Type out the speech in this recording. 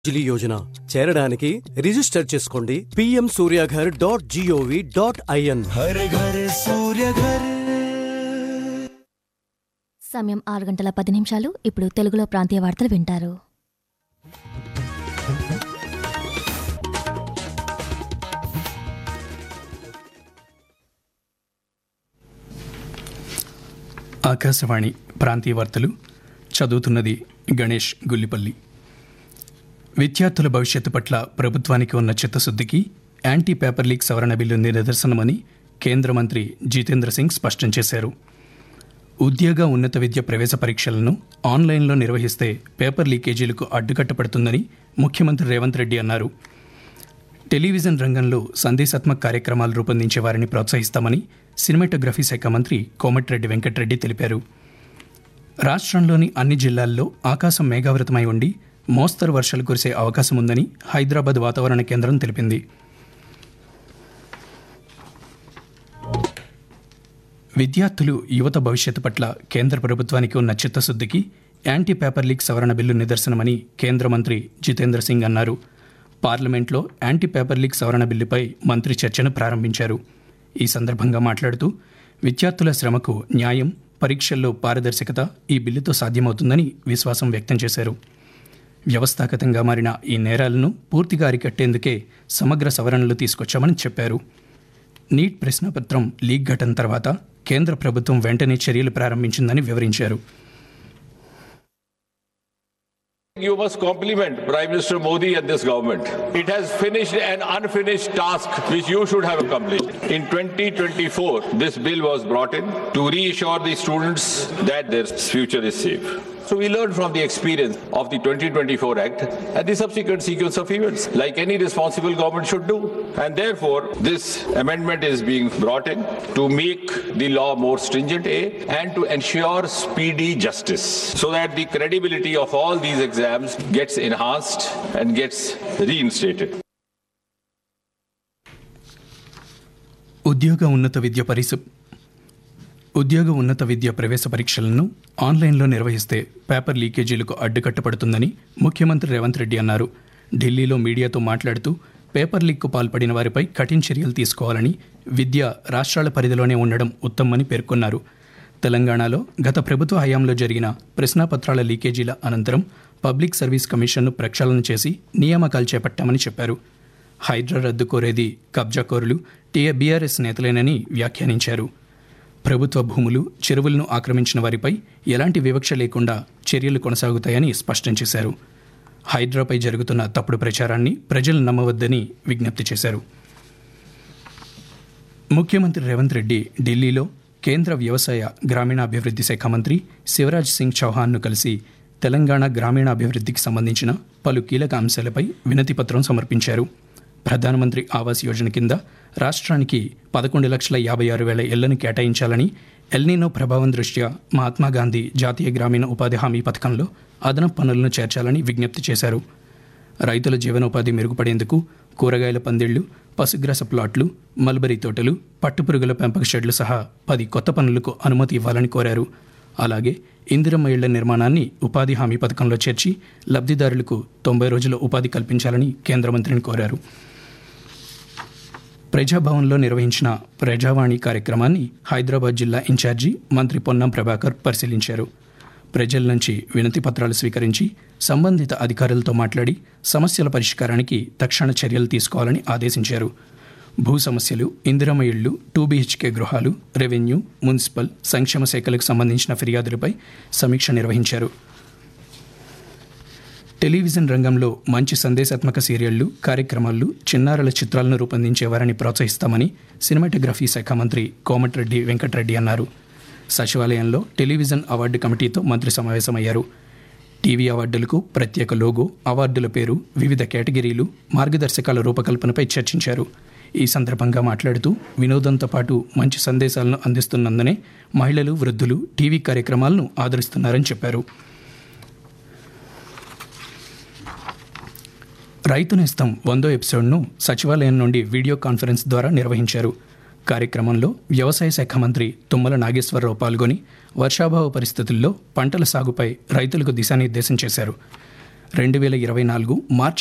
బిజిలీ యోజన చేరడానికి రిజిస్టర్ చేసుకోండి PM Surya Ghar dot gov dot in Har Ghar Surya घर సమయం ఆరు గంటల పది నిమిషాలు ఇప్పుడు తెలుగులో ప్రాంతీయ వార్తలు వింటారు ఆకాశవాణి ప్రాంతీయ వార్తలు చదువుతున్నది గణేష్ గుల్లిపల్లి విద్యార్థుల భవిష్యత్తు పట్ల ప్రభుత్వానికి ఉన్న చిత్తశుద్ధికి యాంటీ పేపర్ లీక్ సవరణ బిల్లు నిదర్శనమని కేంద్ర మంత్రి జితేంద్ర సింగ్ స్పష్టం చేశారు ఉద్యోగ ఉన్నత విద్య ప్రవేశ పరీక్షలను ఆన్లైన్లో నిర్వహిస్తే పేపర్ లీకేజీలకు అడ్డుకట్టపడుతుందని ముఖ్యమంత్రి రేవంత్ రెడ్డి అన్నారు టెలివిజన్ రంగంలో సందేశాత్మక కార్యక్రమాలు రూపొందించే వారిని ప్రోత్సహిస్తామని సినిమాటోగ్రఫీ శాఖ మంత్రి కోమటిరెడ్డి వెంకటరెడ్డి తెలిపారు రాష్ట్రంలోని అన్ని జిల్లాల్లో ఆకాశం మేఘావృతమై ఉండి మోస్తరు వర్షాలు కురిసే అవకాశం ఉందని హైదరాబాద్ వాతావరణ కేంద్రం తెలిపింది విద్యార్థులు యువత భవిష్యత్తు పట్ల కేంద్ర ప్రభుత్వానికి ఉన్న చిత్తశుద్ధికి యాంటీ పేపర్ లీక్ సవరణ బిల్లు నిదర్శనమని కేంద్ర మంత్రి జితేంద్ర సింగ్ అన్నారు పార్లమెంట్లో యాంటీ పేపర్ లీక్ సవరణ బిల్లుపై మంత్రి చర్చను ప్రారంభించారు ఈ సందర్భంగా మాట్లాడుతూ విద్యార్థుల శ్రమకు న్యాయం పరీక్షల్లో పారదర్శకత ఈ బిల్లుతో సాధ్యమవుతుందని విశ్వాసం వ్యక్తం చేశారు వ్యవస్థాగతంగా మారిన ఈ నేరాలను పూర్తిగా అరికట్టేందుకే సమగ్ర సవరణలు తీసుకొచ్చామని చెప్పారు నీట్ ప్రశ్నపత్రం లీక్ ఘటన తర్వాత కేంద్ర ప్రభుత్వం వెంటనే చర్యలు ప్రారంభించిందని వివరించారు You must compliment Prime Minister Modi and this government. It has finished an unfinished task which you should have accomplished. In 2024, this bill was brought in to reassure the students that their future is safe. So we learned from the experience of the 2024 Act and the subsequent sequence of events, like any responsible government should do. And therefore, this amendment is being brought in to make the law more stringent, A, and to ensure speedy justice, so that the credibility of all these exams gets enhanced and gets reinstated. ఉద్యోగ ఉన్నత విద్య పరిస ఉద్యోగ ఉన్నత విద్య ప్రవేశ పరీక్షలను ఆన్లైన్లో నిర్వహిస్తే paper లీకేజీలకు అడ్డుకట్టపడుతుందని ముఖ్యమంత్రి రేవంత్ రెడ్డి అన్నారు ఢిల్లీలో మీడియాతో మాట్లాడుతూ పేపర్ లీక్కు పాల్పడిన వారిపై కఠిన చర్యలు తీసుకోవాలని విద్య రాష్ట్రాల పరిధిలోనే ఉండడం ఉత్తమని పేర్కొన్నారు తెలంగాణలో గత ప్రభుత్వ హయాంలో జరిగిన ప్రశ్నాపత్రాల లీకేజీల అనంతరం పబ్లిక్ సర్వీస్ కమిషన్ను ప్రక్షాళన చేసి నియామకాలు చేపట్టామని చెప్పారు హైడ్రా రద్దు కోరేది కబ్జాకోరులు టీఏ బీఆర్ఎస్ నేతలేనని వ్యాఖ్యానించారు ప్రభుత్వ భూములు చెరువులను ఆక్రమించిన వారిపై ఎలాంటి వివక్ష లేకుండా చర్యలు కొనసాగుతాయని స్పష్టం చేశారు హైడ్రాపై జరుగుతున్న తప్పుడు ప్రచారాన్ని ప్రజలు నమ్మవద్దని విజ్ఞప్తి చేశారు ముఖ్యమంత్రి రేవంత్ రెడ్డి ఢిల్లీలో కేంద్ర వ్యవసాయ గ్రామీణాభివృద్ధి శాఖ మంత్రి శివరాజ్ సింగ్ చౌహాన్ను కలిసి తెలంగాణ గ్రామీణాభివృద్ధికి సంబంధించిన పలు కీలక అంశాలపై వినతి పత్రం సమర్పించారు ప్రధానమంత్రి ఆవాస్ యోజన కింద రాష్ట్రానికి పదకొండు లక్షల యాభై ఆరు వేల ఇళ్లను కేటాయించాలని ఎల్నీనో ప్రభావం దృష్ట్యా మహాత్మాగాంధీ జాతీయ గ్రామీణ ఉపాధి హామీ పథకంలో అదనపు పనులను చేర్చాలని విజ్ఞప్తి చేశారు రైతుల జీవనోపాధి మెరుగుపడేందుకు కూరగాయల పందిళ్లు పశుగ్రాస ప్లాట్లు మల్బరీ తోటలు పట్టుపురుగుల పెంపక షెడ్లు సహా పది కొత్త పనులకు అనుమతి ఇవ్వాలని కోరారు అలాగే ఇందిరమ్మ ఇళ్ల నిర్మాణాన్ని ఉపాధి హామీ పథకంలో చేర్చి లబ్ధిదారులకు తొంభై రోజుల ఉపాధి కల్పించాలని కేంద్ర మంత్రిని కోరారు ప్రజాభవన్లో నిర్వహించిన ప్రజావాణి కార్యక్రమాన్ని హైదరాబాద్ జిల్లా ఇన్ఛార్జి మంత్రి పొన్నం ప్రభాకర్ పరిశీలించారు ప్రజల నుంచి వినతి పత్రాలు స్వీకరించి సంబంధిత అధికారులతో మాట్లాడి సమస్యల పరిష్కారానికి తక్షణ చర్యలు తీసుకోవాలని ఆదేశించారు భూ సమస్యలు ఇందిరమ్మ ఇళ్లు టూ బీహెచ్కే గృహాలు రెవెన్యూ మున్సిపల్ సంక్షేమ శాఖలకు సంబంధించిన ఫిర్యాదులపై సమీక్ష నిర్వహించారు టెలివిజన్ రంగంలో మంచి సందేశాత్మక సీరియళ్లు కార్యక్రమాలు చిన్నారుల చిత్రాలను రూపొందించే వారిని ప్రోత్సహిస్తామని సినిమాటోగ్రఫీ శాఖ మంత్రి కోమటిరెడ్డి వెంకటరెడ్డి అన్నారు సచివాలయంలో టెలివిజన్ అవార్డు కమిటీతో మంత్రి సమావేశమయ్యారు టీవీ అవార్డులకు ప్రత్యేక లోగో అవార్డుల పేరు వివిధ కేటగిరీలు మార్గదర్శకాల రూపకల్పనపై చర్చించారు ఈ సందర్భంగా మాట్లాడుతూ వినోదంతో పాటు మంచి సందేశాలను అందిస్తున్నందునే మహిళలు వృద్ధులు టీవీ కార్యక్రమాలను ఆదరిస్తున్నారని చెప్పారు రైతు నేస్తం వందో ఎపిసోడ్ను సచివాలయం నుండి వీడియో కాన్ఫరెన్స్ ద్వారా నిర్వహించారు కార్యక్రమంలో వ్యవసాయ శాఖ మంత్రి తుమ్మల నాగేశ్వరరావు పాల్గొని వర్షాభావ పరిస్థితుల్లో పంటల సాగుపై రైతులకు దిశానిర్దేశం చేశారు రెండు వేల ఇరవై నాలుగు మార్చి